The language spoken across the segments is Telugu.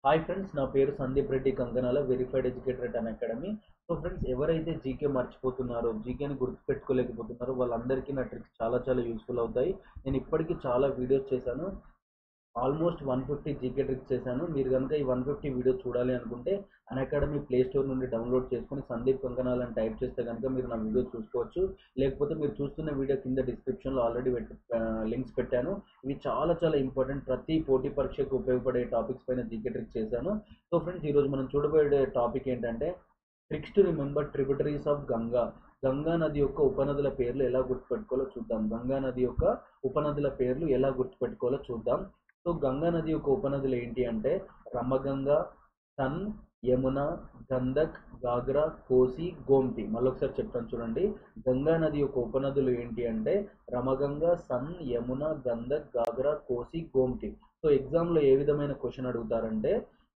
హాయ్ ఫ్రెండ్స్ నా పేరు Sandeep Reddy Kankanala verified educator Unacademy so friends ఎవరైతే జీకే మర్చిపోతున్నారో జీకేని గుర్తుపెట్టుకోలేకపోతున్నారో వాళ్ళందరికీ నా ట్రిక్స్ చాలా చాలా యూస్ఫుల్ అవుతాయి నేను ఇప్పటికీ చాలా వీడియోస్ చేశాను almost one fifty GK tricks చేశాను మీరు కనుక ఈ వన్ ఫిఫ్టీ వీడియో చూడాలి అనుకుంటే అన్ అకాడమీ ప్లే స్టోర్ నుండి డౌన్లోడ్ చేసుకొని సందీప్ కంకనాల్ అని టైప్ చేస్తే కనుక మీరు నా వీడియో చూసుకోవచ్చు లేకపోతే మీరు చూస్తున్న వీడియో కింద డిస్క్రిప్షన్లో ఆల్రెడీ పెట్టి లింక్స్ పెట్టాను ఇవి చాలా చాలా ఇంపార్టెంట్ ప్రతి పోటీ పరీక్షకు ఉపయోగపడే టాపిక్స్ పైన జీకే ట్రిక్స్ చేశాను సో ఫ్రెండ్స్ ఈరోజు మనం చూడబోయే టాపిక్ ఏంటంటే tricks to remember tributaries of Ganga Ganga నది యొక్క ఉపనదుల పేర్లు ఎలా గుర్తుపెట్టుకోవాలో చూద్దాం గంగా నది యొక్క ఉపనదుల పేర్లు ఎలా గుర్తుపెట్టుకోవాలో చూద్దాం సో గంగా నది యొక్క ఉపనదులు ఏంటి అంటే రమగంగా సన్ యమున గంధక్ గాగ్రా కోసి గోమ్తి మళ్ళొకసారి చెప్తాను చూడండి గంగా నది యొక్క ఉపనదులు ఏంటి అంటే రమగంగా సన్ యమున గంధక్ గాగ్రా కోసి గోమ్తి సో ఎగ్జామ్లో ఏ విధమైన క్వశ్చన్ అడుగుతారంటే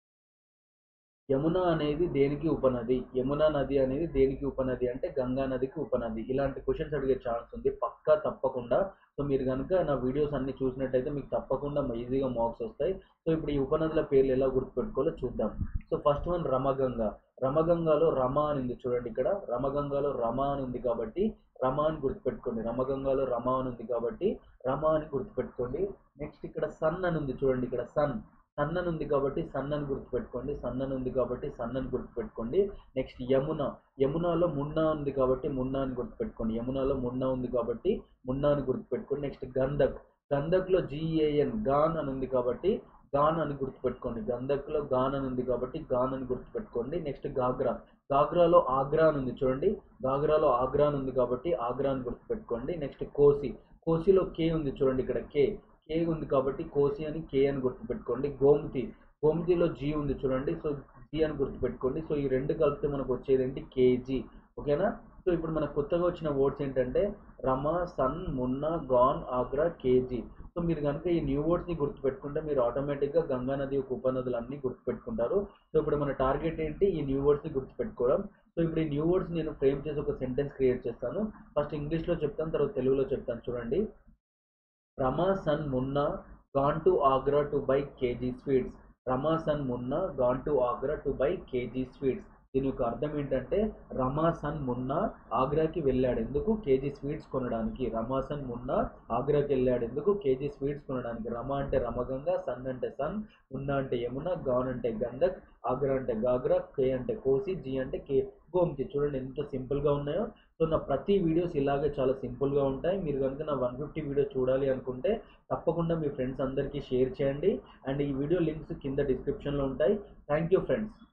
యమున అనేది దేనికి ఉపనది యమున నది అనేది దేనికి ఉపనది అంటే గంగా నదికి ఉపనది ఇలాంటి క్వశ్చన్స్ అడిగే ఛాన్స్ ఉంది పక్కా తప్పకుండా సో మీరు కనుక నా వీడియోస్ అన్ని చూసినట్టయితే మీకు తప్పకుండా ఈజీగా మార్క్స్ వస్తాయి సో ఇప్పుడు ఈ ఉపనదుల పేర్లు ఎలా గుర్తుపెట్టుకోవాలో చూద్దాం సో ఫస్ట్ వన్ రమగంగా రమగంగాలో రమ అని ఉంది చూడండి ఇక్కడ రమగంగాలో రమ అని ఉంది కాబట్టి రమ అని గుర్తుపెట్టుకోండి రమగంగాలో రమ అని ఉంది కాబట్టి రమ అని గుర్తుపెట్టుకోండి నెక్స్ట్ ఇక్కడ సన్ అని ఉంది చూడండి ఇక్కడ సన్ సన్ అని ఉంది కాబట్టి సన్ అని గుర్తుపెట్టుకోండి సన్ అని ఉంది కాబట్టి సన్ అని గుర్తుపెట్టుకోండి నెక్స్ట్ యమున యమునాలో మున్నా ఉంది కాబట్టి మున్నా అని గుర్తుపెట్టుకోండి యమునాలో మున్నా ఉంది కాబట్టి మున్నా అని గుర్తుపెట్టుకోండి నెక్స్ట్ గంధక్ గంధక్లో జిఏఎన్ గాన్ అని ఉంది కాబట్టి గాన్ అని గుర్తుపెట్టుకోండి గంధక్లో గాన్ అని ఉంది కాబట్టి గాన్ అని గుర్తుపెట్టుకోండి నెక్స్ట్ గాగ్రా గాగ్రాలో ఆగ్రా అని ఉంది చూడండి గాగ్రాలో ఆగ్రా అని ఉంది కాబట్టి ఆగ్రా అని గుర్తుపెట్టుకోండి నెక్స్ట్ కోసి కోసిలో కే ఉంది చూడండి ఇక్కడ కే కే ఉంది కాబట్టి కోసి అని కే అని గుర్తుపెట్టుకోండి గోమతి గోమతిలో జీ ఉంది చూడండి సో జీ అని గుర్తుపెట్టుకోండి సో ఈ రెండు కలిపితే మనకు వచ్చేది ఏంటి కేజీ ఓకేనా సో ఇప్పుడు మనకు కొత్తగా వచ్చిన వర్డ్స్ ఏంటంటే Rama son Munna gone Agra KG so మీరు కనుక ఈ న్యూ వర్డ్స్ని గుర్తుపెట్టుకుంటే మీరు ఆటోమేటిక్గా గంగా నది యొక్క ఉపనదులు అన్నీ గుర్తుపెట్టుకుంటారు సో ఇప్పుడు మన టార్గెట్ ఏంటి ఈ న్యూ వర్డ్స్ని గుర్తుపెట్టుకోవడం సో ఇప్పుడు ఈ న్యూ వర్డ్స్ నేను ఫ్రేమ్ చేసి ఒక సెంటెన్స్ క్రియేట్ చేస్తాను ఫస్ట్ ఇంగ్లీష్లో చెప్తాను తర్వాత తెలుగులో చెప్తాను చూడండి Rama son Munna gone to Agra to buy KG sweets Rama son Munna gone to Agra to buy KG sweets దీని యొక్క అర్థం ఏంటంటే రమాసన్ మున్నా ఆగ్రాకి వెళ్ళాడు ఎందుకు కేజీ స్వీట్స్ కొనడానికి రమాసన్ మున్నా ఆగ్రాకి వెళ్ళాడు ఎందుకు కేజీ స్వీట్స్ కొనడానికి రమ అంటే రమగంగా సన్ అంటే సన్ మున్నా అంటే యమున గాన్ అంటే గంధక్ ఆగ్రా అంటే గాగ్రా కే అంటే కోసి జీ అంటే కే గోమ్తి చూడండి ఎంత సింపుల్గా ఉన్నాయో సో నా ప్రతి వీడియోస్ ఇలాగే చాలా సింపుల్గా ఉంటాయి మీరు కనుక నా వన్ ఫిఫ్టీ వీడియో చూడాలి అనుకుంటే తప్పకుండా మీ ఫ్రెండ్స్ అందరికీ షేర్ చేయండి అండ్ ఈ వీడియో లింక్స్ కింద డిస్క్రిప్షన్లో ఉంటాయి థ్యాంక్ యూ ఫ్రెండ్స్